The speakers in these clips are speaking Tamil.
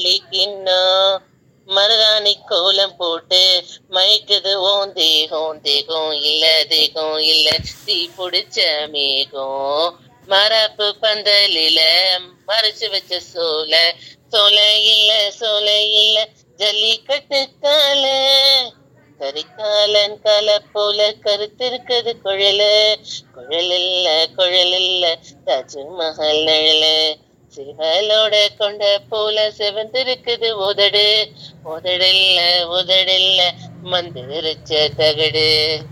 வெள்ளி கிண்ணம் மருதாணி கோலம் போட்டு மயக்குது ஓன் தேகம் தேகம் இல்ல தேகம் இல்ல தீ பிடிச்ச மேகம் மரப்பு பந்தலில மறைச்சு வச்ச சோல சோல இல்ல சோல இல்ல ஜல்லிக்கட்டு கால கரிகாலன் கால போல கருத்திருக்குது குழலு குழல் இல்ல குழல் இல்ல தாஜ்மஹல் நிழலு சிவலோட கொண்ட போல செவந்திருக்குது உதடு உதடில்ல உதடில்ல மந்திரிச்ச தகடு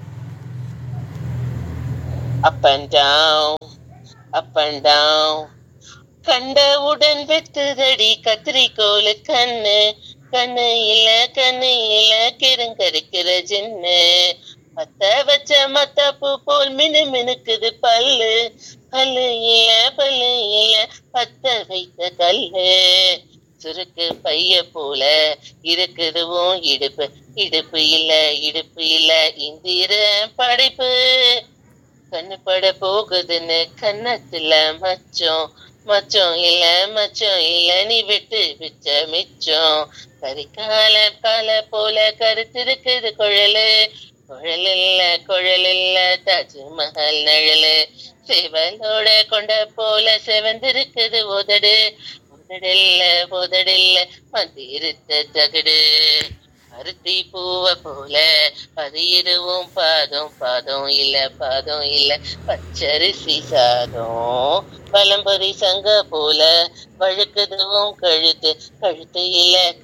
up and down up and down கண்டவுடன் வெத்துதடி கத்திரிக்கோலு கண்ணு கண்ணு இல்ல கண்ணு இல்ல கிருங்கரிக்கிற ஜின்னு பத்த வச்ச மத்தாப்பு போல் மினு மினுக்குது பல்லு பல்லு இல்ல பல்லு இல்ல பத்த வைத்த கல்லு சுருக்கு பைய போல இருக்குது உன் இடுப்பு இடுப்பு இல்ல இடுப்பு இல்ல இந்திர படைப்பு கண்ணு பட போகுதுன்னு கன்னத்துல மச்சம் மச்சம் இல்ல மச்சம் இல்ல நீ விட்டு விச்ச மிச்சம் கரிகால கால போல கருத்திருக்குது குழலு குழல் இல்ல குழல் இல்ல தாஜ்மஹல் நிழலு சிவலோட கொண்ட போல செவந்திருக்குது உதடு உதடில்ல உதடில்ல மந்திருத்த தகடு அருத்தி பூவ போல அது இதுவும் பாதம் பாதம் இல்ல பாதம் இல்ல பச்சரிசி சாதம் பழம்பொரி சங்க போல வழுக்குதுவும் கழுத்து கழுத்து இல்ல